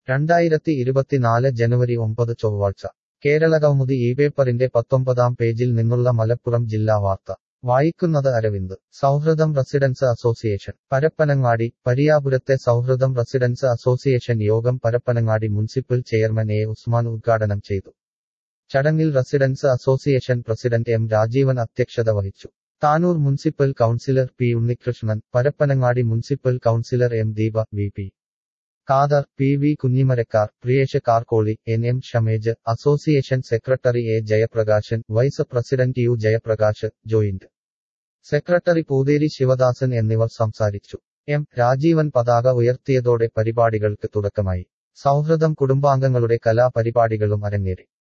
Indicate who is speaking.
Speaker 1: രണ്ടായിരത്തി ഇരുപത്തിനാല് ജനുവരി ഒമ്പത് ചൊവ്വാഴ്ച കേരളകൗമുദി ഈ പേപ്പറിന്റെ പത്തൊമ്പതാം പേജിൽ നിന്നുള്ള മലപ്പുറം ജില്ലാ വാർത്ത വായിക്കുന്നത് അരവിന്ദ് സൗഹൃദം റെസിഡൻസ് അസോസിയേഷൻ പരപ്പനങ്ങാടി പരിയാപുരത്തെ സൗഹൃദം റെസിഡൻസ് അസോസിയേഷൻ യോഗം Parappanangadi municipal chairman A Usman ഉദ്ഘാടനം ചെയ്തു ചടങ്ങിൽ residence association president M Rajeevan അധ്യക്ഷത വഹിച്ചു Tanur municipal councillor P Unnikrishnan Parappanangadi municipal councillor M Deepa V P Khader P V Kunhimarakkar Priyesh Karkoli N M Shamej association secretary A Jayaprakashan vice president U Jayaprakash joint secretary Pootheri Sivadasan എന്നിവർ സംസാരിച്ചു M Rajeevan പതാക ഉയർത്തിയതോടെ പരിപാടികൾക്ക് തുടക്കമായി സൗഹൃദം കുടുംബാംഗങ്ങളുടെ കലാപരിപാടികളും അരങ്ങേറി